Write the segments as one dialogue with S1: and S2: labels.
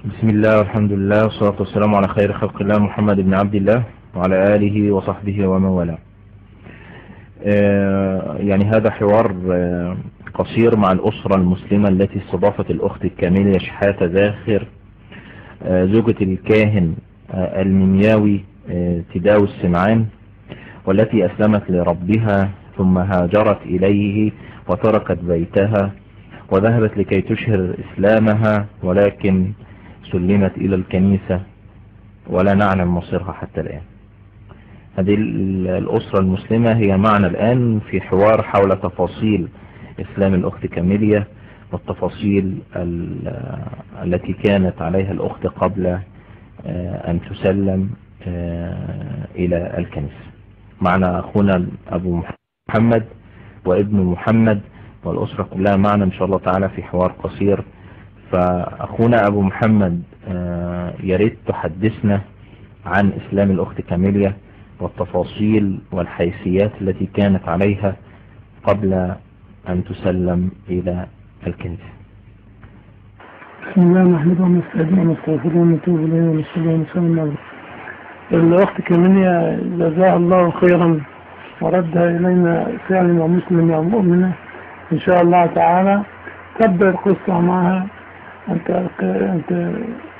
S1: بسم الله والحمد لله والصلاة والسلام على خير خلق الله محمد بن عبد الله وعلى آله وصحبه ومن والاه آه، يعني هذا حوار آه، قصير مع الأسرة المسلمة التي استضافت الأخت الكاملة شحاتة ذاخر آه، زوجة الكاهن المنياوي تداوي السمعان والتي أسلمت لربها ثم هاجرت إليه وتركت بيتها وذهبت لكي تشهر إسلامها ولكن سلمت إلى الكنيسة ولا نعلم مصيرها حتى الآن هذه الأسرة المسلمة هي معنا الآن في حوار حول تفاصيل إسلام الأخت كاميليا والتفاصيل التي كانت عليها الأخت قبل أن تسلم إلى الكنيسة معنا أخونا أبو محمد وابن محمد والأسرة كلها معنا إن شاء الله تعالى في حوار قصير فأخونا أبو محمد يريد تحدثنا عن إسلام الأخت كاميليا والتفاصيل والحيثيات التي كانت عليها قبل أن تسلم إلى الكنيسة
S2: بسم الله نحمده ونستهديه ونستغفره ونتوب إليه ونصلي ونسلم عليه الأخت كاميليا جزاها الله خيرا وردها إلينا فعلا ومسلم ومؤمنة إن شاء الله تعالى تبدأ القصة معها أنت أنت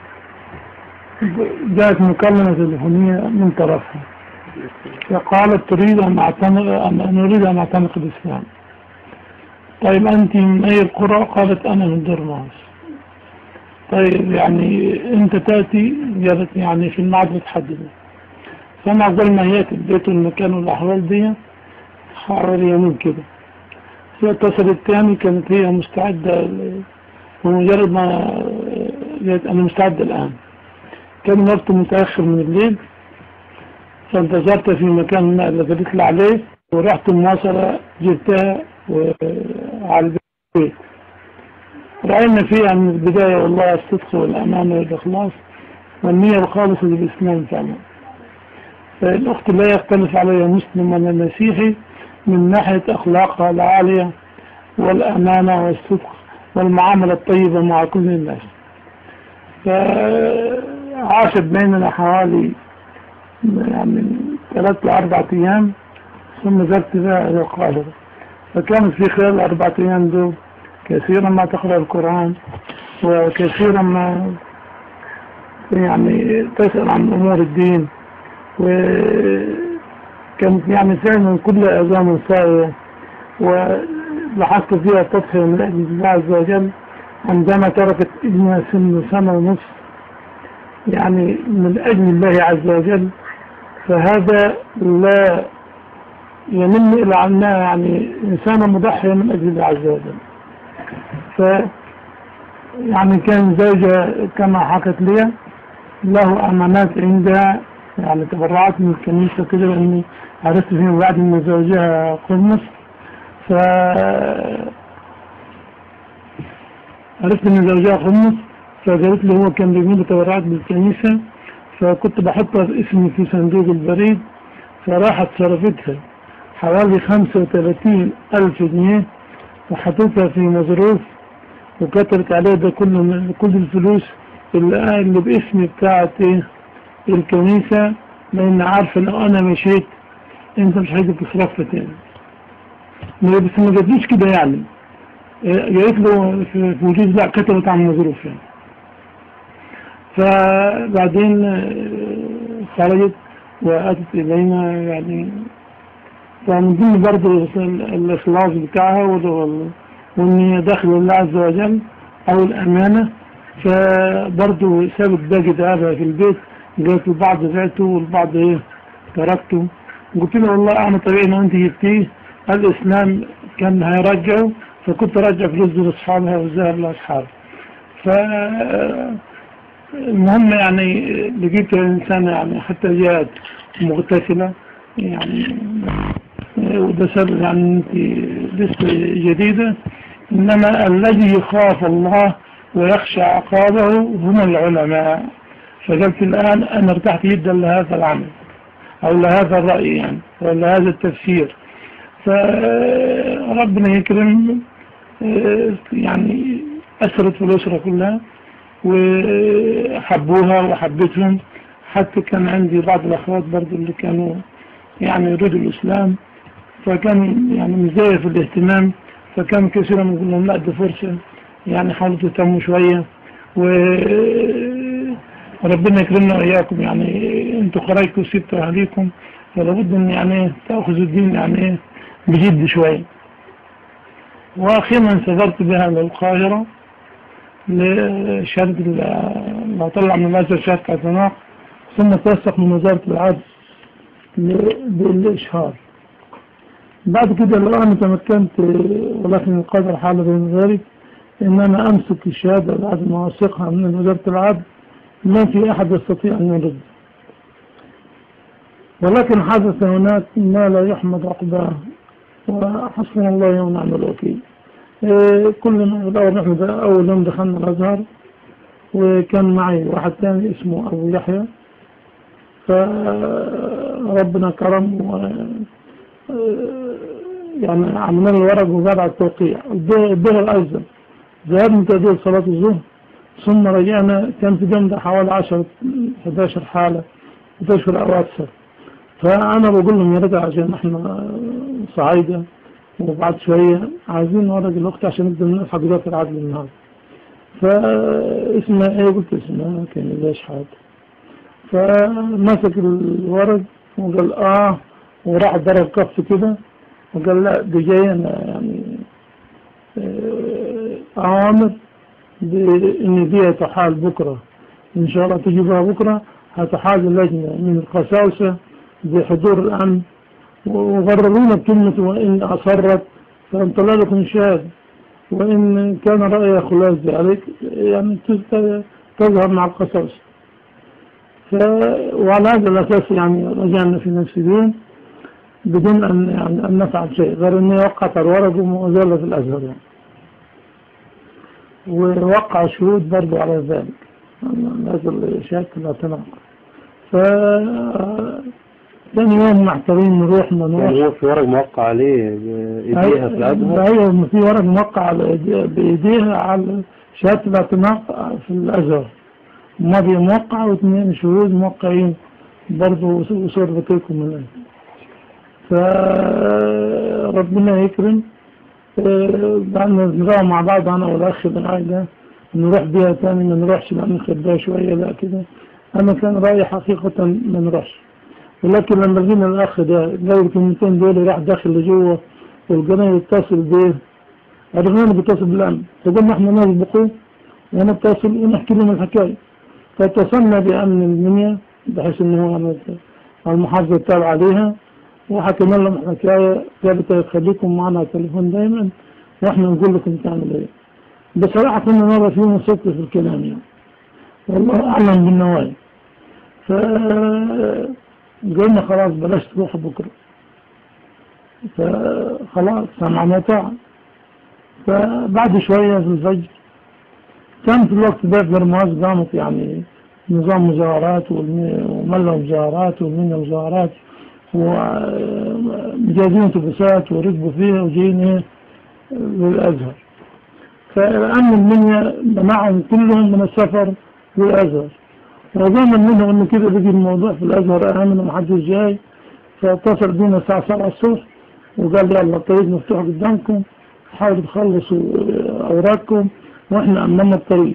S2: جاءت مكالمة تليفونية من طرفها فقالت تريد أن أعتنق أن نريد أن أعتنق الإسلام طيب أنت من أي القرى قالت أنا من درماس طيب يعني أنت تأتي جالت يعني في المعد متحددة فأنا قبل ما هي البيت والمكان والأحوال دي حوالي يومين كده هي اتصلت تاني كانت هي مستعدة بمجرد ما جاءت أنا مستعدة الآن كان وقت متأخر من الليل فانتظرت في مكان ما اللي قلت لي عليه ورحت المواصلة جبتها على البيت رأينا فيها من البداية والله الصدق والأمانة والإخلاص والنية الخالصة للإسلام فعلا فالأخت لا يختلف عليها مسلم ولا مسيحي من ناحية أخلاقها العالية والأمانة والصدق والمعاملة الطيبة مع كل الناس فعاشت بيننا حوالي يعني ثلاث لأربعة أيام ثم زرت بها إلى القاهرة فكانت في خلال الأربعة أيام دول كثيرا ما تقرأ القرآن وكثيرا ما يعني تسأل عن أمور الدين وكانت يعني فعلا كل أذان صاية ولاحظت فيها تضحية من أجل الله عز وجل عندما تركت ابنها سن سنة ونصف يعني من أجل الله عز وجل فهذا لا يمن إلى أنها يعني إنسانة مضحية من أجل الله عز وجل ف يعني كان زوجة كما حكت لي له أمانات عندها يعني تبرعت من الكنيسة كده لأني عرفت فيما بعد أن زوجها قمص ف عرفت أن زوجها قمص فقالت لي هو كان بيجيب تبرعات بالكنيسة فكنت بحط اسمي في صندوق البريد فراحت صرفتها حوالي خمسة وثلاثين ألف جنيه وحطيتها في مظروف وكتبت عليه ده كل كل الفلوس اللي, اللي باسمي بتاعت ايه الكنيسة لأن عارفة لو أنا مشيت أنت مش هيجي تصرفها تاني بس ما جاتليش كده يعني قالت له في وجود لا كتبت عن مظروف يعني فبعدين خرجت وأتت إلينا يعني فمن ضمن برضه الإخلاص بتاعها وإن هي داخل الله عز وجل أو الأمانة فبرضه سابت باقي ذهبها في البيت قالت البعض بعته والبعض إيه تركته قلت له والله أنا طبيعي ما أنت جبتيه الإسلام كان هيرجعه فكنت أرجع فلوس لأصحابها والذهب لأصحابها ف المهم يعني لقيت الإنسان يعني حتى جاءت مغتسلة يعني وده سبب يعني انت لسه جديدة إنما الذي يخاف الله ويخشى عقابه هم العلماء فقلت الآن أنا ارتحت جدا لهذا العمل أو لهذا الرأي يعني ولهذا التفسير فربنا يكرم يعني أثرت في الأسرة كلها وحبوها وحبتهم حتى كان عندي بعض الأخوات برضو اللي كانوا يعني يريدوا الإسلام فكان يعني مزايا في الاهتمام فكان كثيرا نقول لهم لا دي فرصة يعني حاولوا تهتموا شوية وربنا يكرمنا وإياكم يعني انتوا خرايكم وسبتوا أهليكم فلابد ان يعني تأخذوا الدين يعني بجد شوية وأخيرا سافرت بها للقاهرة لشهادة ما طلع من الأزهر شهادة اعتناق ثم توثق من وزارة العدل بالإشهار بعد كده الآن تمكنت ولكن القدر حال بين ذلك إن أنا أمسك الشهادة بعد ما أوثقها من وزارة العدل ما في أحد يستطيع أن يرد ولكن حدث هناك ما لا يحمد عقباه وحسبنا الله ونعم الوكيل إيه كلنا الأول نحن أول يوم دخلنا الأزهر وكان معي واحد ثاني اسمه أبو يحيى فربنا كرم و يعني عملنا الورق وقال على التوقيع الظهر الأيضا ذهبنا تأدير صلاة الظهر ثم رجعنا كان في جنب حوالي 10 11 حالة 11 أو أكثر فأنا بقول لهم يرجع عشان احنا صعيدة وبعد شوية عايزين نورق الوقت عشان نقدر نلحق وزارة العدل النهارده فاسمها ايه قلت اسمها كان ليش حاجة فمسك الورق وقال اه وراح ضرب كف كده وقال لا دي جاية يعني اوامر ان دي تحال بكرة ان شاء الله تجيبها بكرة هتحال اللجنة من القساوسة بحضور الامن وغررونا بكلمة وإن أصرت فانطلع لكم شهادة وإن كان رأي خلاص ذلك يعني تظهر مع القصص ف... وعلى هذا الأساس يعني رجعنا في نفس اليوم بدون أن, يعني أن نفعل شيء غير أني وقعت الورق ومازال في الأزهر يعني ووقع شهود برضو على ذلك هذا شهادة الاعتناق ف ثاني يوم محتارين نروح ما نروح
S3: يعني هو في ورق موقع عليه بإيديها في الأزهر
S2: ايوه في ورق موقع بإيديها على شهادة الاعتناق في الأزهر ماضي موقع واثنين شهود موقعين برضه وصور بطيكم من الأزهر فربنا يكرم بعدنا نروح مع بعض أنا والأخ بالعائلة نروح بيها تاني ما نروحش بقى نخبيها شوية لا كده أنا كان رأيي حقيقة ما نروحش ولكن لما جينا الأخ ده جاي الكلمتين دول راح داخل لجوه والقناة يتصل بيه عرفنا انه بيتصل بالأمن فقلنا احنا نسبقه ونتصل ونحكي لهم الحكاية فاتصلنا بأمن المنيا بحيث انه هو المحافظة التابعة عليها وحكينا لهم الحكاية ثابتة خليكم معنا التليفون دايما واحنا نقول لكم تعمل ايه بصراحة كنا نرى فيهم صدق في الكلام يعني والله أعلم بالنوايا ف قلنا خلاص بلاش تروح بكرة فخلاص سمعنا طاعة فبعد شوية في الفجر كان في الوقت ده في برمواز قامت يعني نظام مظاهرات وملا مظاهرات ومنى مظاهرات ومجازين اتوبيسات وركبوا فيها وجايين ايه للأزهر فالأمن المنيا منعهم كلهم من السفر للأزهر وظنا منه انه كده بيجي الموضوع في الازهر امن ومحدش جاي فاتصل بينا الساعة 7 الصبح وقال يلا الطريق مفتوح قدامكم حاولوا تخلصوا اوراقكم واحنا امنا الطريق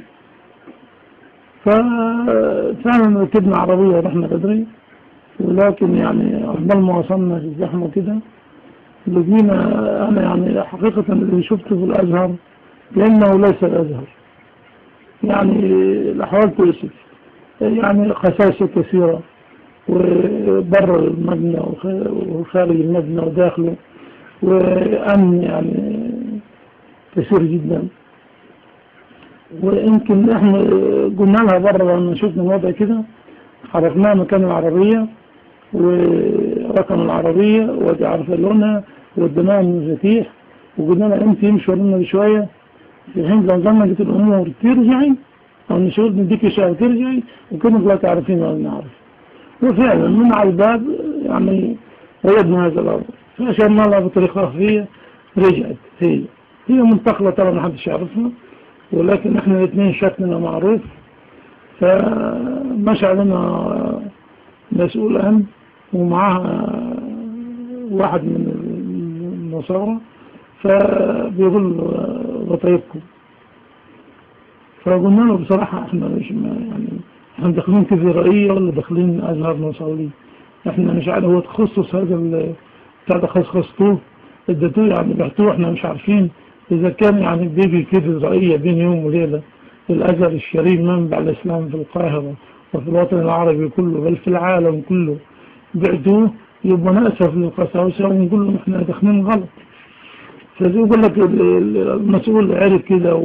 S2: ففعلا ركبنا عربية ورحنا بدري ولكن يعني قبل ما وصلنا في الزحمة كده لقينا انا يعني حقيقة اللي شفته في الازهر لانه ليس الازهر يعني الاحوال تؤسف يعني قساسة كثيرة وبر المبنى وخارج المبنى وداخله وأمن يعني كثير جدا ويمكن احنا قلنا لها بره لما شفنا الوضع كده عرفناه مكان العربية ورقم العربية ودي عارفة لونها وديناها من المفاتيح وقلنا لها انت يمشي ورانا بشوية في حين لو ظلنا جت الامور ترجعي او نشوف نديك شهر ترجعي وكنا لا تعرفين ولا نعرف وفعلا من على الباب يعني وجدنا هذا الامر فاشرنا لها بطريقة خفية رجعت هي هي منتقلة طبعا ما حدش يعرفها ولكن احنا الاثنين شكلنا معروف فمشى علينا مسؤول أمن ومعاه واحد من النصارى فبيقول وطيبكم فقلنا له بصراحة احنا مش يعني احنا داخلين كفرائية ولا داخلين أزهر نصلي احنا مش عارف هو تخصص هذا بتاع ده خصخصتوه اديتوه يعني بعتوه احنا مش عارفين اذا كان يعني بيجي كفرائية بين يوم وليلة الأزهر الشريف منبع الإسلام في القاهرة وفي الوطن العربي كله بل في العالم كله بعتوه يبقى نأسف للقساوسة ونقول لهم احنا داخلين غلط فيقول لك المسؤول عرف كده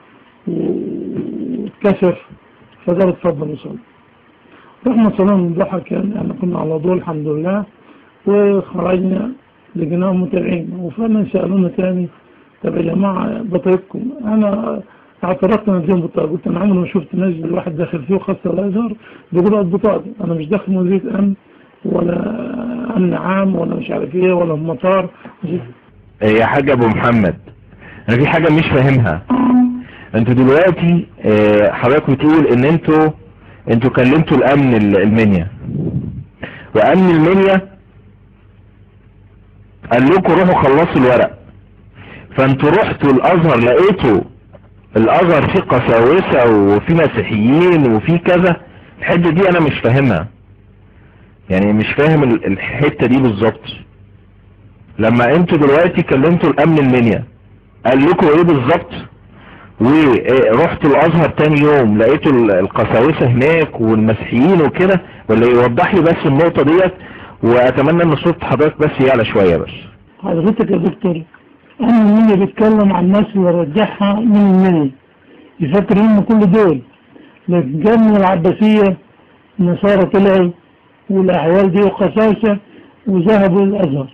S2: واتكسف فقال اتفضل وصل رحنا صلاة من الضحى كان يعني كنا على طول الحمد لله وخرجنا لقيناهم متابعين وفعلا سألونا تاني طب يا جماعة بطيبكم أنا اعترفت أنا اليوم بطاقة قلت أنا عمري ما شفت ناس الواحد داخل فيه وخاصة الأزهر بيقولوا البطاقة أنا مش داخل وزيرة أمن ولا أمن عام ولا مش عارف إيه ولا مطار
S1: يا حاج ابو محمد انا في حاجة مش فاهمها انتوا دلوقتي اه حضرتك بتقول ان انتوا انتوا كلمتوا الامن المنيا وامن المنيا قال لكم روحوا خلصوا الورق فانتوا رحتوا الازهر لقيتوا الازهر فيه قساوسة وفي مسيحيين وفي كذا الحتة دي انا مش فاهمها يعني مش فاهم الحتة دي بالظبط لما انتوا دلوقتي كلمتوا الامن المنيا قال لكم ايه بالظبط ورحتوا الازهر تاني يوم لقيتوا القساوسة هناك والمسيحيين وكده ولا يوضح لي بس النقطة ديت واتمنى ان صوت حضرتك بس يعلى شوية بس
S2: حضرتك يا دكتور انا المنيا بيتكلم عن الناس اللي رجعها من المنيا يفكر هم كل دول لكن جاء من العباسية النصارى طلعوا والاحوال دي وقساوسة وذهبوا للازهر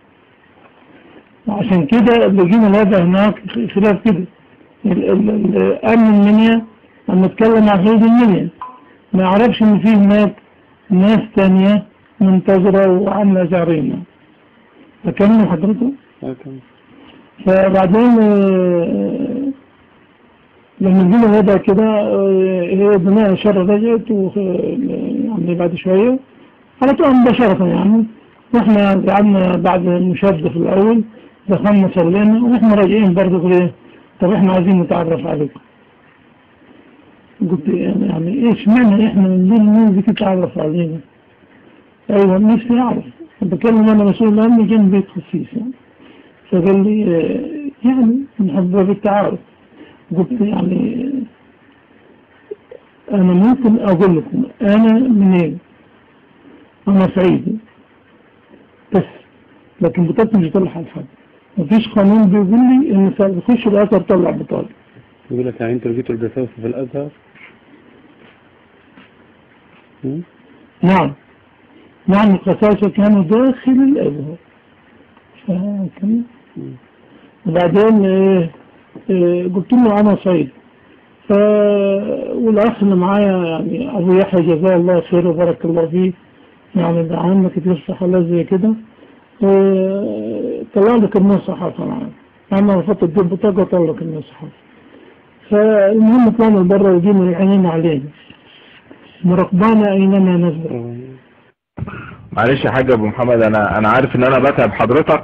S2: عشان كده لقينا الوضع هناك خلاف كده الامن المنيا لما اتكلم عن حدود المنيا ما يعرفش ان في هناك ناس تانية منتظرة وعاملة زعرينة فكمل حضرته فبعدين لما جينا الوضع كده هي بناء الشر رجعت يعني بعد شوية على طول مباشرة يعني واحنا قعدنا بعد المشاهدة في الأول دخلنا صلينا واحنا راجعين برضه ليه طب احنا عايزين نتعرف عليكم قلت يعني ايش معنى احنا من دون الناس دي تتعرف علينا ايوه نفسي اعرف بكلم انا مسؤول عني جنب بيت خصيص يعني فقال لي يعني نحب بالتعارف قلت يعني انا ممكن اقول لكم انا منين انا صعيدي بس لكن بطاقتي مش طلع لحد مفيش قانون بيقول لي ان تخش الازهر طلع بطاقه
S3: يقول لك يعني انتوا لقيتوا البساوسه في الازهر
S2: نعم نعم القساسة كانوا داخل الازهر فكان وبعدين إيه إيه قلت له انا صعيد ف والاخ اللي معايا يعني ابو يحيى جزاه الله خير وبارك الله فيه يعني دعمنا كتير في حالات زي كده طلع لك الناس صحافة معانا انا رفضت الدين بطاقة طلع لك الناس صحافة فالمهم طلعنا برا وجينا العينين علينا مراقبانا اينما نزل
S1: معلش يا حاج ابو محمد انا انا عارف ان انا بتعب حضرتك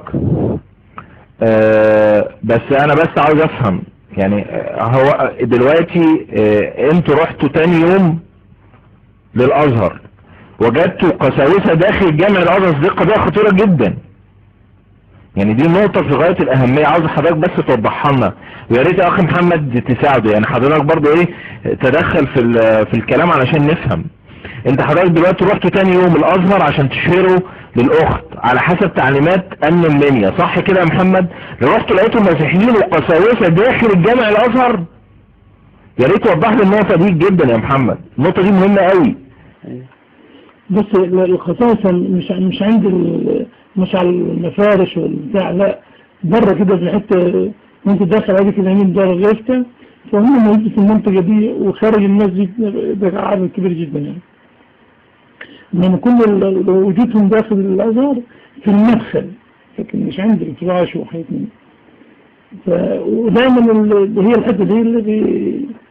S1: أه بس انا بس عاوز افهم يعني هو دلوقتي أه انتوا رحتوا تاني يوم للازهر وجدتوا قساوسة داخل جامع الازهر دي قضية خطيرة جدا يعني دي نقطة في غاية الأهمية عاوز حضرتك بس توضحها لنا ويا ريت يا أخي محمد تساعده يعني حضرتك برضو إيه تدخل في في الكلام علشان نفهم أنت حضرتك دلوقتي رحتوا تاني يوم الأزهر عشان تشهروا للأخت على حسب تعليمات أمن المنيا صح كده يا محمد؟ رحتوا لقيتوا مسيحيين وقساوسة داخل الجامع الأزهر يا ريت توضح لي النقطة دي جدا يا محمد النقطة دي مهمة قوي
S2: بص الخصاصة مش مش عند مش على المفارش والبتاع لا بره كده في حته وانت داخل عليك اليمين دار غيفتة فهم موجود في المنطقة دي وخارج المسجد ده عدد كبير جدا يعني من كل وجودهم داخل الازهر في المدخل لكن مش عند الفراش وحياتنا ودائما هي الحته دي اللي